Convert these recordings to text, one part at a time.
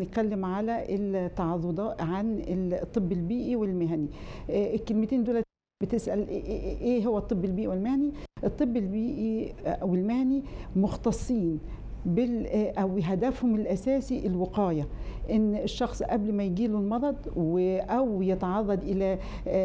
هنتكلم على التعرضات عن الطب البيئي والمهني آه، الكلمتين دول بتسال ايه هو الطب البيئي والمهني الطب البيئي والمهني مختصين بال او هدفهم الاساسي الوقايه ان الشخص قبل ما يجيله المرض او يتعرض الى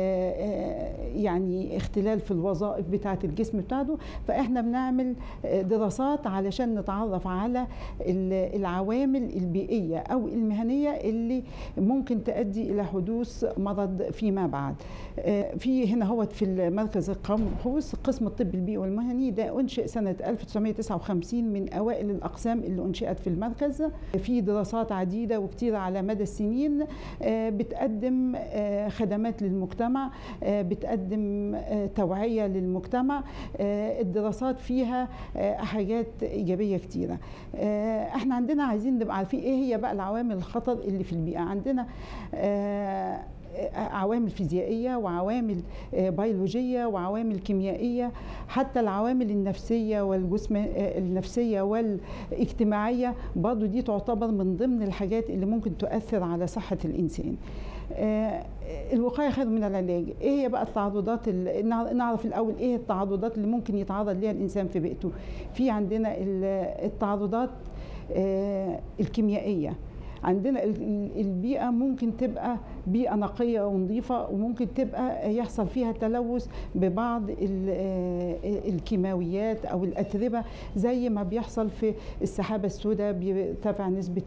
يعني اختلال في الوظائف بتاعه الجسم بتاعته فاحنا بنعمل دراسات علشان نتعرف على العوامل البيئيه او المهنيه اللي ممكن تؤدي الى حدوث مرض فيما بعد في هنا هو في المركز القومي للبحوث قسم الطب البيئي والمهني ده انشئ سنه 1959 من اوائل الاقسام اللي انشئت في المركز في دراسات عديده وكتيره على مدى السنين بتقدم خدمات للمجتمع بتقدم توعيه للمجتمع الدراسات فيها حاجات ايجابيه كتيره احنا عندنا عايزين نبقى عارفين ايه هي بقى العوامل الخطر اللي في البيئه عندنا عوامل فيزيائيه وعوامل بيولوجيه وعوامل كيميائيه حتى العوامل النفسيه والجسم النفسيه والاجتماعيه برضو دي تعتبر من ضمن الحاجات اللي ممكن تؤثر على صحه الانسان الوقايه خير من العلاج ايه هي بقى التعرضات نعرف الاول ايه التعرضات اللي ممكن يتعرض ليها الانسان في بيئته في عندنا التعرضات الكيميائيه عندنا البيئة ممكن تبقى بيئة نقية ونظيفة وممكن تبقى يحصل فيها تلوث ببعض الكيماويات أو الأتربة زي ما بيحصل في السحابة السوداء بيرتفع نسبة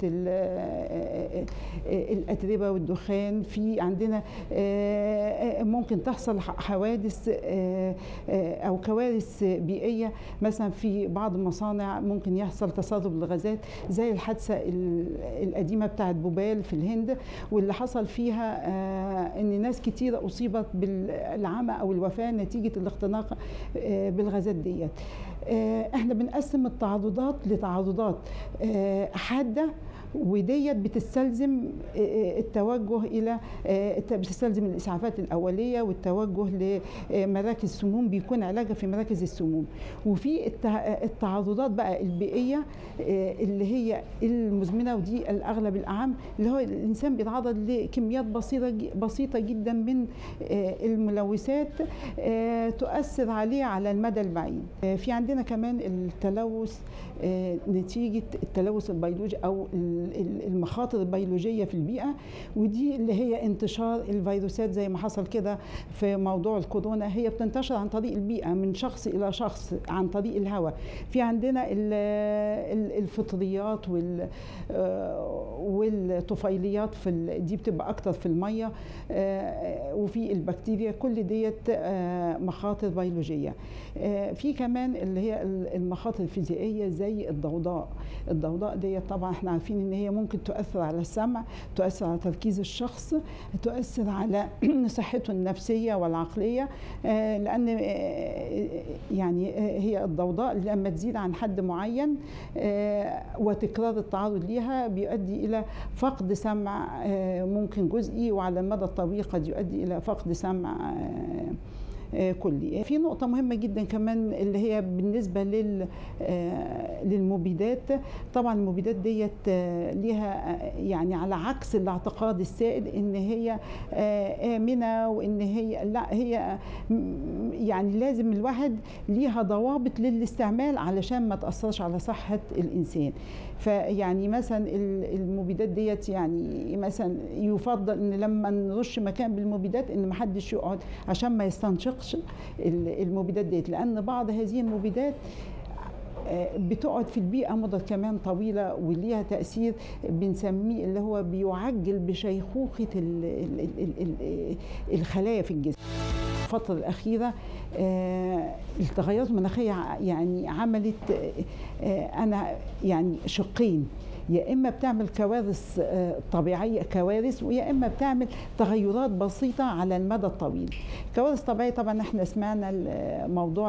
الأتربة والدخان في عندنا ممكن تحصل حوادث أو كوارث بيئية مثلا في بعض المصانع ممكن يحصل تسرب الغازات زي الحادثة القديمة بتاعت بوبال في الهند واللي حصل فيها ان ناس كتيرة اصيبت بالعمى او الوفاة نتيجة الاختناق بالغازات ديت احنا بنقسم التعرضات لتعرضات حاده وديت بتستلزم التوجه الى بتستلزم الاسعافات الاوليه والتوجه لمراكز سموم بيكون علاجها في مراكز السموم وفي التعرضات بقى البيئيه اللي هي المزمنه ودي الاغلب الاعم اللي هو الانسان بيتعرض لكميات بسيطه بسيطه جدا من الملوثات تؤثر عليه على المدى البعيد في عندنا كمان التلوث نتيجه التلوث البيولوجي او المخاطر البيولوجيه في البيئه ودي اللي هي انتشار الفيروسات زي ما حصل كده في موضوع الكورونا هي بتنتشر عن طريق البيئه من شخص الى شخص عن طريق الهواء في عندنا الفطريات وال والطفيليات في دي بتبقى اكتر في الميه وفي البكتيريا كل ديت مخاطر بيولوجيه في كمان اللي هي المخاطر الفيزيائيه زي الضوضاء الضوضاء ديت طبعا احنا عارفين ان هي ممكن تؤثر على السمع تؤثر على تركيز الشخص تؤثر على صحته النفسيه والعقليه لان يعني هي الضوضاء لما تزيد عن حد معين وتكرار التعرض ليها بيؤدي الى فقد سمع ممكن جزئي وعلى المدى الطويل قد يؤدي الى فقد سمع كلي في نقطة مهمة جدا كمان اللي هي بالنسبة لل للمبيدات طبعا المبيدات ديت ليها يعني على عكس الاعتقاد السائد ان هي آمنة وان هي لا هي يعني لازم الواحد ليها ضوابط للاستعمال علشان ما تأثرش على صحة الإنسان فيعني مثلا المبيدات ديت يعني مثلا يفضل ان لما نرش مكان بالمبيدات ان ما حدش يقعد عشان ما يستنشقش المبيدات ديت لان بعض هذه المبيدات بتقعد في البيئة مدة كمان طويلة وليها تأثير بنسميه اللي هو بيعجل بشيخوخة الخلايا في الجسم الفترة الأخيرة التغيرات المناخية يعني عملت أنا يعني شقين يا اما بتعمل كوارث طبيعيه كوارث ويا اما بتعمل تغيرات بسيطه على المدى الطويل كوارث طبيعيه طبعا احنا سمعنا موضوع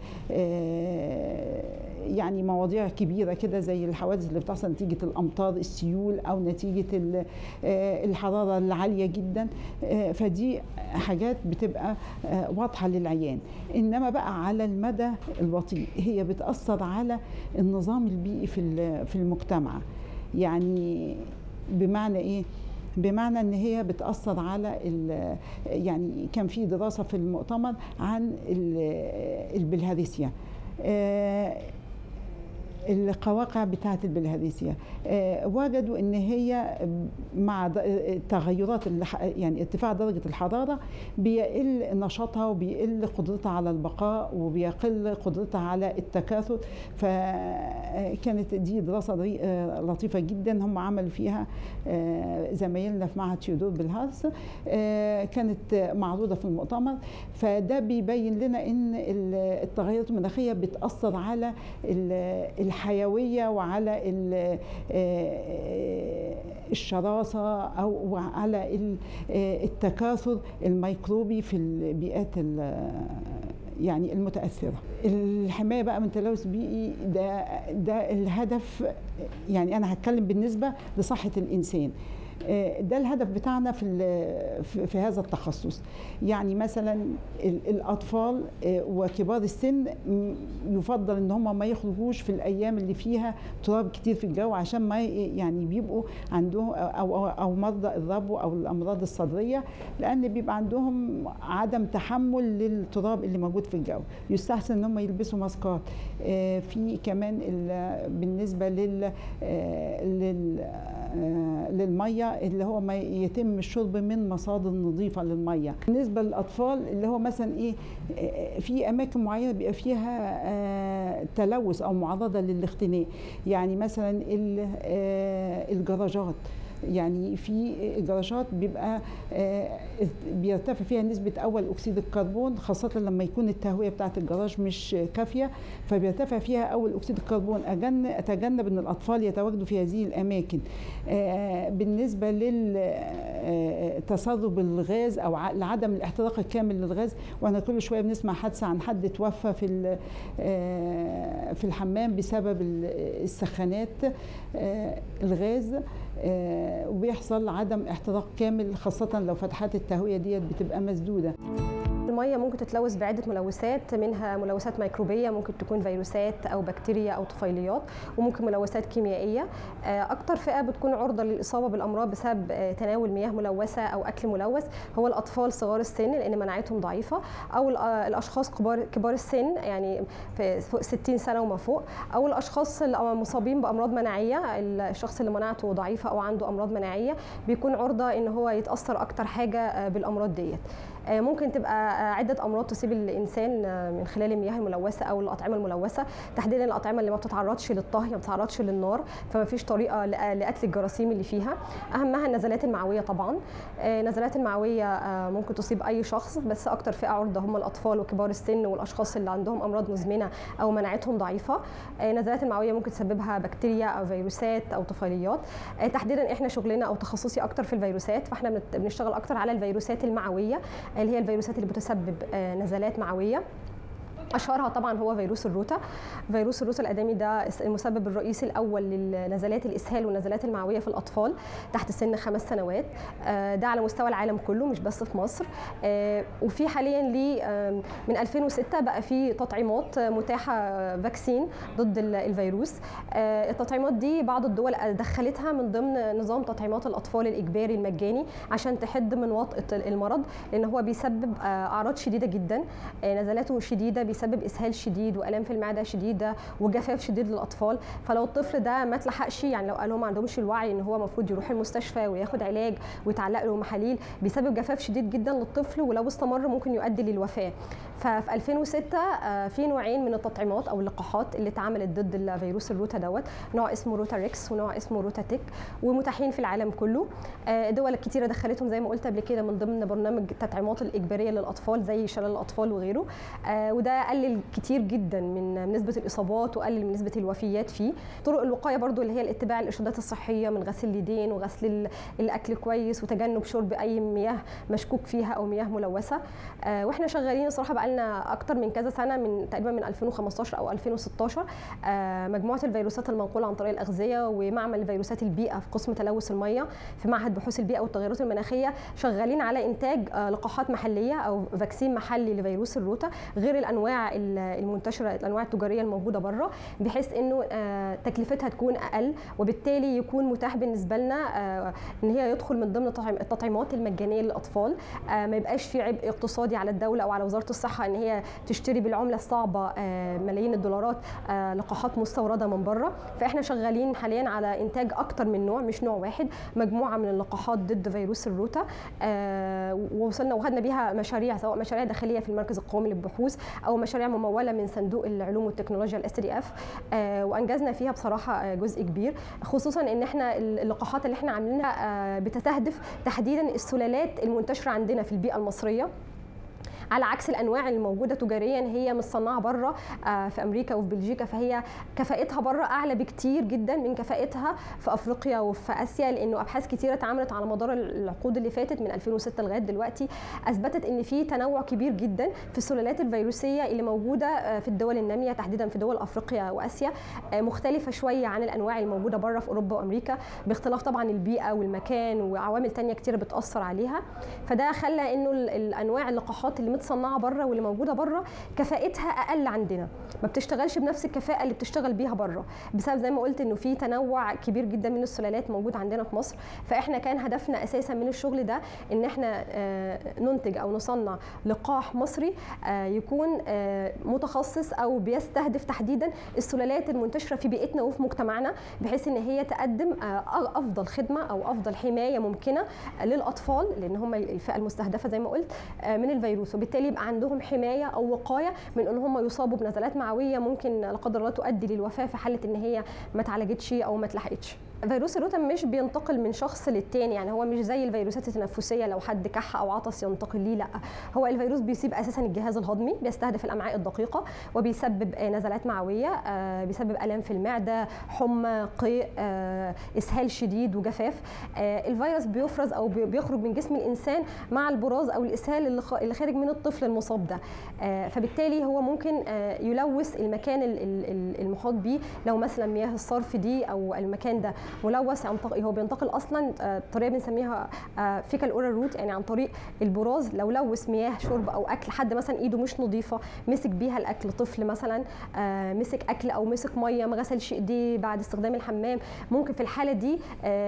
يعني مواضيع كبيره كده زي الحوادث اللي بتحصل نتيجه الامطار السيول او نتيجه الحراره العاليه جدا فدي حاجات بتبقى واضحه للعيان انما بقى على المدى البطيء هي بتاثر على النظام البيئي في في المجتمع يعني بمعنى ايه بمعنى ان هي بتاثر على يعني كان في دراسه في المؤتمر عن البلهارسيا القواقع بتاعه البلهارسيا وجدوا ان هي مع تغيرات يعني ارتفاع درجه الحراره بيقل نشاطها وبيقل قدرتها على البقاء وبيقل قدرتها على التكاثر فكانت دي دراسه لطيفه جدا هم عملوا فيها زمايلنا في معهد تيودور بالهارس كانت معروضه في المؤتمر فده بيبين لنا ان التغيرات المناخيه بتاثر على الحيويه وعلى الشراسه او على التكاثر الميكروبي في البيئات يعني المتاثره الحمايه بقى من تلوث بيئي ده ده الهدف يعني انا هتكلم بالنسبه لصحه الانسان ده الهدف بتاعنا في في هذا التخصص يعني مثلا الاطفال وكبار السن يفضل ان هم ما يخرجوش في الايام اللي فيها تراب كتير في الجو عشان ما يعني بيبقوا عندهم او او مرضى الربو او الامراض الصدريه لان بيبقى عندهم عدم تحمل للتراب اللي موجود في الجو يستحسن ان هم يلبسوا ماسكات في كمان بالنسبه لل لل للميه اللي هو ما يتم الشرب من مصادر نظيفه للميه بالنسبه للاطفال اللي هو مثلا ايه في اماكن معينه بيبقى فيها تلوث او معرضه للاختناق يعني مثلا الجراجات يعني في جراشات بيبقى بيرتفع فيها نسبة أول أكسيد الكربون خاصة لما يكون التهوية بتاعة الجراج مش كافية فبيرتفع فيها أول أكسيد الكربون أجن أتجنب أن الأطفال يتواجدوا في هذه الأماكن بالنسبة للتسرب الغاز أو لعدم الاحتراق الكامل للغاز وأنا كل شوية بنسمع حادثة عن حد توفى في في الحمام بسبب السخانات الغاز وبيحصل عدم احتراق كامل خاصة لو فتحات التهوية ديت بتبقى مسدودة الميه ممكن تتلوث بعده ملوثات منها ملوثات ميكروبيه ممكن تكون فيروسات او بكتيريا او طفيليات وممكن ملوثات كيميائيه اكتر فئه بتكون عرضه للاصابه بالامراض بسبب تناول مياه ملوثه او اكل ملوث هو الاطفال صغار السن لان مناعتهم ضعيفه او الاشخاص كبار كبار السن يعني في فوق 60 سنه وما فوق او الاشخاص المصابين بامراض مناعيه الشخص اللي مناعته ضعيفه او عنده امراض مناعيه بيكون عرضه ان هو يتاثر اكتر حاجه بالامراض ديت ممكن تبقى عده امراض تصيب الانسان من خلال المياه الملوثه او الاطعمه الملوثه تحديدا الاطعمه اللي ما بتتعرضش للطهي ما بتتعرضش للنار فما فيش طريقه لقتل الجراثيم اللي فيها اهمها النزلات المعويه طبعا النزلات المعويه ممكن تصيب اي شخص بس اكتر فئه عرضه هم الاطفال وكبار السن والاشخاص اللي عندهم امراض مزمنه او مناعتهم ضعيفه النزلات المعويه ممكن تسببها بكتيريا او فيروسات او طفيليات تحديدا احنا شغلنا او تخصصي اكتر في الفيروسات فاحنا بنشتغل اكتر على الفيروسات المعويه اللي هي الفيروسات اللي بتسبب نزلات معويه اشهرها طبعا هو فيروس الروتا فيروس الروتا الادامي ده المسبب الرئيسي الاول للنزلات الاسهال والنزلات المعويه في الاطفال تحت سن خمس سنوات ده على مستوى العالم كله مش بس في مصر وفي حاليا لي من 2006 بقى في تطعيمات متاحه فاكسين ضد الفيروس التطعيمات دي بعض الدول دخلتها من ضمن نظام تطعيمات الاطفال الاجباري المجاني عشان تحد من وطأة المرض لان هو بيسبب اعراض شديده جدا نزلاته شديده بيسبب اسهال شديد والام في المعده شديده وجفاف شديد للاطفال فلو الطفل ده ما اتلحقش يعني لو قالوا ما عندهمش الوعي ان هو المفروض يروح المستشفى وياخد علاج ويتعلق له محاليل بيسبب جفاف شديد جدا للطفل ولو استمر ممكن يؤدي للوفاه ففي 2006 في نوعين من التطعيمات او اللقاحات اللي اتعملت ضد الفيروس الروتا دوت نوع اسمه روتا ريكس ونوع اسمه روتا تيك ومتاحين في العالم كله دول كتيره دخلتهم زي ما قلت قبل كده من ضمن برنامج التطعيمات الاجباريه للاطفال زي شلل الاطفال وغيره وده قلل كتير جدا من نسبه الاصابات وقلل من نسبه الوفيات فيه طرق الوقايه برضو اللي هي الاتباع الارشادات الصحيه من غسل اليدين وغسل الاكل كويس وتجنب شرب اي مياه مشكوك فيها او مياه ملوثه واحنا شغالين الصراحه بقى بقالنا اكتر من كذا سنه من تقريبا من 2015 او 2016 مجموعه الفيروسات المنقوله عن طريق الاغذيه ومعمل فيروسات البيئه في قسم تلوث الميه في معهد بحوث البيئه والتغيرات المناخيه شغالين على انتاج لقاحات محليه او فاكسين محلي لفيروس الروتا غير الانواع المنتشره الانواع التجاريه الموجوده بره بحيث انه تكلفتها تكون اقل وبالتالي يكون متاح بالنسبه لنا ان هي يدخل من ضمن التطعيمات المجانيه للاطفال ما يبقاش في عبء اقتصادي على الدوله او على وزاره الصحه ان هي تشتري بالعمله الصعبه ملايين الدولارات لقاحات مستورده من بره فاحنا شغالين حاليا على انتاج اكتر من نوع مش نوع واحد مجموعه من اللقاحات ضد فيروس الروتا ووصلنا وخدنا بيها مشاريع سواء مشاريع داخليه في المركز القومي للبحوث او مشاريع مموله من صندوق العلوم والتكنولوجيا الاس دي اف وانجزنا فيها بصراحه جزء كبير خصوصا ان احنا اللقاحات اللي احنا عاملينها بتستهدف تحديدا السلالات المنتشره عندنا في البيئه المصريه على عكس الانواع الموجوده تجاريا هي مصنعه بره في امريكا وفي بلجيكا فهي كفاءتها بره اعلى بكتير جدا من كفاءتها في افريقيا وفي اسيا لانه ابحاث كتيره اتعملت على مدار العقود اللي فاتت من 2006 لغايه دلوقتي اثبتت ان في تنوع كبير جدا في السلالات الفيروسيه اللي موجوده في الدول الناميه تحديدا في دول افريقيا واسيا مختلفه شويه عن الانواع الموجوده بره في اوروبا وامريكا باختلاف طبعا البيئه والمكان وعوامل تانية كتيره بتاثر عليها فده خلى انه الانواع اللقاحات اللي متصنعه بره واللي موجوده بره كفاءتها اقل عندنا ما بتشتغلش بنفس الكفاءه اللي بتشتغل بيها بره بسبب زي ما قلت انه في تنوع كبير جدا من السلالات موجود عندنا في مصر فاحنا كان هدفنا اساسا من الشغل ده ان احنا ننتج او نصنع لقاح مصري يكون متخصص او بيستهدف تحديدا السلالات المنتشره في بيئتنا وفي مجتمعنا بحيث ان هي تقدم افضل خدمه او افضل حمايه ممكنه للاطفال لان هم الفئه المستهدفه زي ما قلت من الفيروس وبالتالي يبقى عندهم حمايه او وقايه من ان هم يصابوا بنزلات معويه ممكن لا قدر الله تؤدي للوفاه في حاله ان هي ما اتعالجتش او ما اتلحقتش فيروس الروتا مش بينتقل من شخص للتاني يعني هو مش زي الفيروسات التنفسيه لو حد كح او عطس ينتقل ليه لا هو الفيروس بيصيب اساسا الجهاز الهضمي بيستهدف الامعاء الدقيقه وبيسبب نزلات معويه بيسبب الام في المعده حمى قيء اسهال شديد وجفاف الفيروس بيفرز او بيخرج من جسم الانسان مع البراز او الاسهال اللي خارج من الطفل المصاب ده فبالتالي هو ممكن يلوث المكان المحاط بيه لو مثلا مياه الصرف دي او المكان ده ملوث عن طريق هو بينتقل اصلا بطريقه بنسميها فيكال اورال روت يعني عن طريق البراز لو لوث مياه شرب او اكل حد مثلا ايده مش نظيفه مسك بيها الاكل طفل مثلا مسك اكل او مسك ميه ما غسلش ايديه بعد استخدام الحمام ممكن في الحاله دي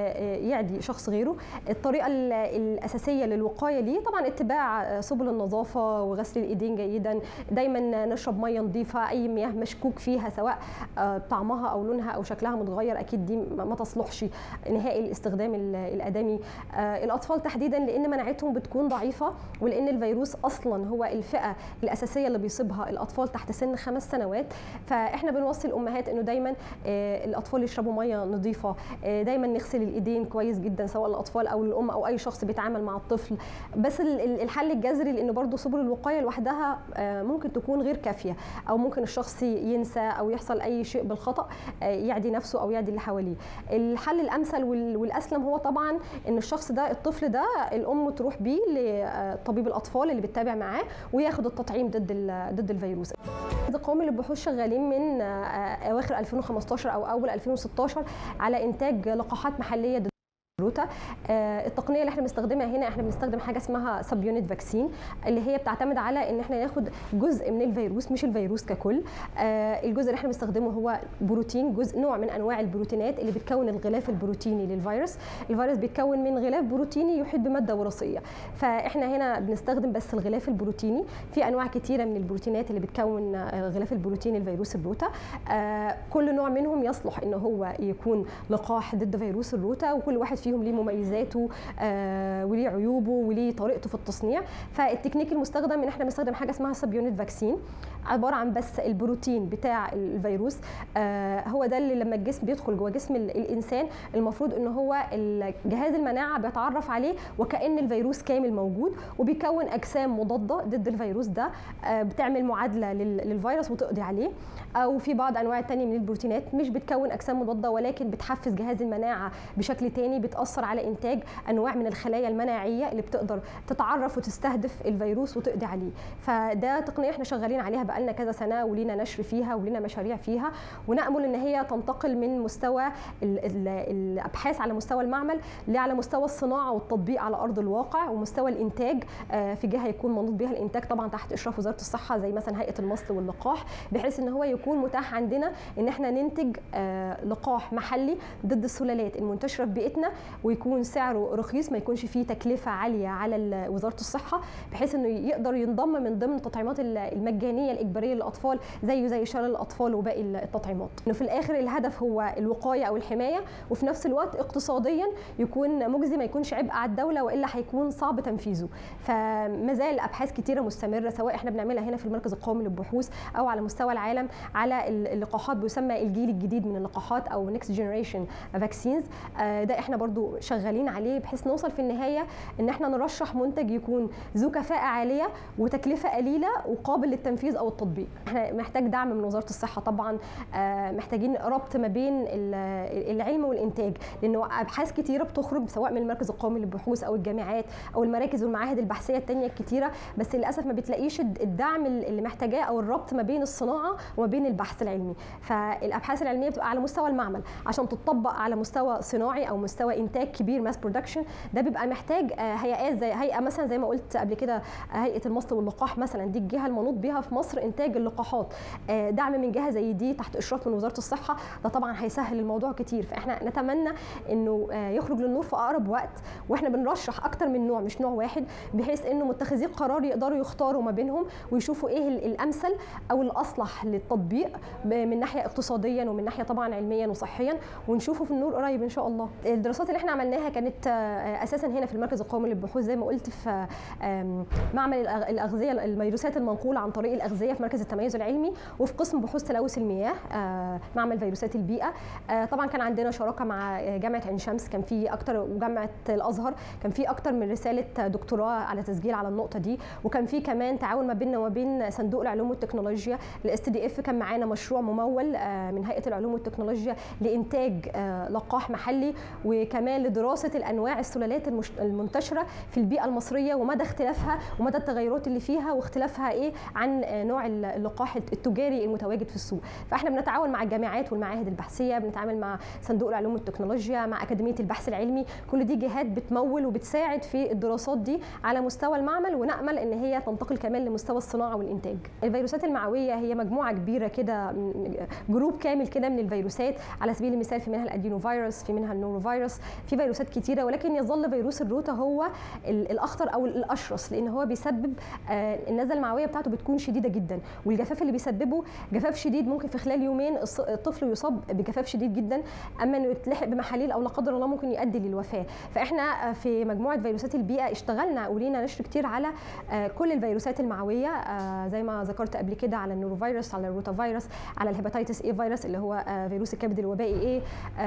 يعدي شخص غيره الطريقه الاساسيه للوقايه ليه طبعا اتباع سبل النظافه وغسل الايدين جيدا دايما نشرب ميه نظيفه اي مياه مشكوك فيها سواء طعمها او لونها او شكلها متغير اكيد دي ما تصلحش نهائي الاستخدام الادمي الاطفال تحديدا لان مناعتهم بتكون ضعيفه ولان الفيروس اصلا هو الفئه الاساسيه اللي بيصيبها الاطفال تحت سن خمس سنوات فاحنا بنوصي الامهات انه دايما الاطفال يشربوا ميه نظيفه دايما نغسل الايدين كويس جدا سواء الاطفال او الام او اي شخص بيتعامل مع الطفل بس الحل الجذري لان برضو سبل الوقايه لوحدها ممكن تكون غير كافيه او ممكن الشخص ينسى او يحصل اي شيء بالخطا يعدي نفسه او يعدي اللي حواليه الحل الامثل والاسلم هو طبعا ان الشخص ده الطفل ده الام تروح بيه لطبيب الاطفال اللي بتتابع معاه وياخد التطعيم ضد ضد الفيروس القومي للبحوث شغالين من اواخر 2015 او اول 2016 على انتاج لقاحات محليه ضد روتا التقنيه اللي احنا بنستخدمها هنا احنا بنستخدم حاجه اسمها سب يونت فاكسين اللي هي بتعتمد على ان احنا ناخد جزء من الفيروس مش الفيروس ككل الجزء اللي احنا بنستخدمه هو بروتين جزء نوع من انواع البروتينات اللي بتكون الغلاف البروتيني للفيروس الفيروس بيتكون من غلاف بروتيني يحيط بماده وراثيه فاحنا هنا بنستخدم بس الغلاف البروتيني في انواع كتيره من البروتينات اللي بتكون الغلاف البروتيني الفيروس الروتا كل نوع منهم يصلح ان هو يكون لقاح ضد فيروس الروتا وكل واحد فيهم ليه مميزاته آه وليه عيوبه وليه طريقته في التصنيع فالتكنيك المستخدم ان احنا بنستخدم حاجه اسمها سب يونت فاكسين عباره عن بس البروتين بتاع الفيروس آه هو ده اللي لما الجسم بيدخل جوه جسم الانسان المفروض ان هو جهاز المناعه بيتعرف عليه وكان الفيروس كامل موجود وبيكون اجسام مضاده ضد الفيروس ده آه بتعمل معادله للفيروس وتقضي عليه او في بعض انواع تانية من البروتينات مش بتكون اجسام مضاده ولكن بتحفز جهاز المناعه بشكل تاني بتاثر على انتاج انواع من الخلايا المناعيه اللي بتقدر تتعرف وتستهدف الفيروس وتقضي عليه فده تقنيه احنا شغالين عليها بقالنا كذا سنه ولينا نشر فيها ولينا مشاريع فيها ونامل ان هي تنتقل من مستوى ال ال الابحاث على مستوى المعمل لعلى مستوى الصناعه والتطبيق على ارض الواقع ومستوى الانتاج في جهه يكون منوط بها الانتاج طبعا تحت اشراف وزاره الصحه زي مثلا هيئه المصل واللقاح بحيث ان هو يكون متاح عندنا ان احنا ننتج لقاح محلي ضد السلالات المنتشره في بيئتنا ويكون سعره رخيص ما يكونش فيه تكلفه عاليه على وزاره الصحه بحيث انه يقدر ينضم من ضمن التطعيمات المجانيه الاجباريه للاطفال زيه زي شلل الاطفال وباقي التطعيمات انه في الاخر الهدف هو الوقايه او الحمايه وفي نفس الوقت اقتصاديا يكون مجزي ما يكونش عبء على الدوله والا هيكون صعب تنفيذه فما زال ابحاث كتيره مستمره سواء احنا بنعملها هنا في المركز القومي للبحوث او على مستوى العالم على اللقاحات بيسمى الجيل الجديد من اللقاحات او نيكست جنريشن فاكسينز ده احنا برضو شغالين عليه بحيث نوصل في النهايه ان احنا نرشح منتج يكون ذو كفاءه عاليه وتكلفه قليله وقابل للتنفيذ او التطبيق احنا محتاج دعم من وزاره الصحه طبعا محتاجين ربط ما بين العلم والانتاج لانه ابحاث كتيره بتخرج سواء من المركز القومي للبحوث او الجامعات او المراكز والمعاهد البحثيه الثانيه الكتيره بس للاسف ما بتلاقيش الدعم اللي محتاجاه او الربط ما بين الصناعه وما بين البحث العلمي فالابحاث العلميه بتبقى على مستوى المعمل عشان تطبق على مستوى صناعي او مستوى انتاج كبير ماس برودكشن ده بيبقى محتاج هيئات زي هيئه مثلا زي ما قلت قبل كده هيئه المصل واللقاح مثلا دي الجهه المنوط بها في مصر انتاج اللقاحات دعم من جهه زي دي تحت اشراف من وزاره الصحه ده طبعا هيسهل الموضوع كتير فاحنا نتمنى انه يخرج للنور في اقرب وقت واحنا بنرشح اكتر من نوع مش نوع واحد بحيث انه متخذي القرار يقدروا يختاروا ما بينهم ويشوفوا ايه الامثل او الاصلح للتطبيق من ناحيه اقتصاديا ومن ناحيه طبعا علميا وصحيا ونشوفه في النور قريب ان شاء الله الدراسات اللي احنا عملناها كانت اساسا هنا في المركز القومي للبحوث زي ما قلت في معمل الاغذيه الفيروسات المنقوله عن طريق الاغذيه في مركز التميز العلمي وفي قسم بحوث تلوث المياه معمل فيروسات البيئه طبعا كان عندنا شراكه مع جامعه عين شمس كان في اكتر وجامعه الازهر كان في اكتر من رساله دكتوراه على تسجيل على النقطه دي وكان في كمان تعاون ما بيننا وما بين صندوق العلوم والتكنولوجيا الاس تي دي اف كان معانا مشروع ممول من هيئه العلوم والتكنولوجيا لانتاج لقاح محلي وكمان لدراسه الانواع السلالات المنتشره في البيئه المصريه ومدى اختلافها ومدى التغيرات اللي فيها واختلافها ايه عن نوع اللقاح التجاري المتواجد في السوق فاحنا بنتعاون مع الجامعات والمعاهد البحثيه بنتعامل مع صندوق العلوم والتكنولوجيا مع اكاديميه البحث العلمي كل دي جهات بتمول وبتساعد في الدراسات دي على مستوى المعمل ونامل ان هي تنتقل كمان لمستوى الصناعه والانتاج الفيروسات المعويه هي مجموعه كبيره كده جروب كامل كده من الفيروسات على سبيل المثال في منها الادينو فيروس في منها النورو فيروس في فيروسات كتيره ولكن يظل فيروس الروتا هو الاخطر او الاشرس لان هو بيسبب النزله المعويه بتاعته بتكون شديده جدا والجفاف اللي بيسببه جفاف شديد ممكن في خلال يومين الطفل يصاب بجفاف شديد جدا اما انه يتلحق بمحاليل او لا قدر الله ممكن يؤدي للوفاه فاحنا في مجموعه فيروسات البيئه اشتغلنا ولينا نشر كتير على كل الفيروسات المعويه زي ما ذكرت قبل كده على النورو فيروس على الروتا فيروس على الهيباتيتس اي فيروس اللي هو فيروس الكبد الوبائي ايه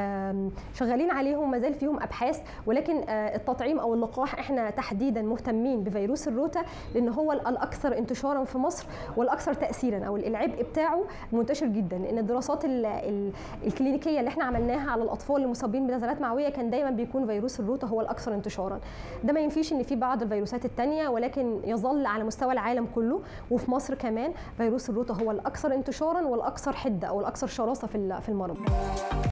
شغالين عليهم ما زال فيهم ابحاث ولكن التطعيم او اللقاح احنا تحديدا مهتمين بفيروس الروتا لان هو الاكثر انتشارا في مصر والاكثر تاثيرا او العبء بتاعه منتشر جدا لان الدراسات الكلينيكيه اللي احنا عملناها على الاطفال المصابين بنزلات معويه كان دايما بيكون فيروس الروتا هو الاكثر انتشارا ده ما ينفيش ان في بعض الفيروسات الثانيه ولكن يظل على مستوى العالم كله وفي مصر كمان فيروس الروتا هو الاكثر انتشارا والاكثر حده او الاكثر شراسه في المرض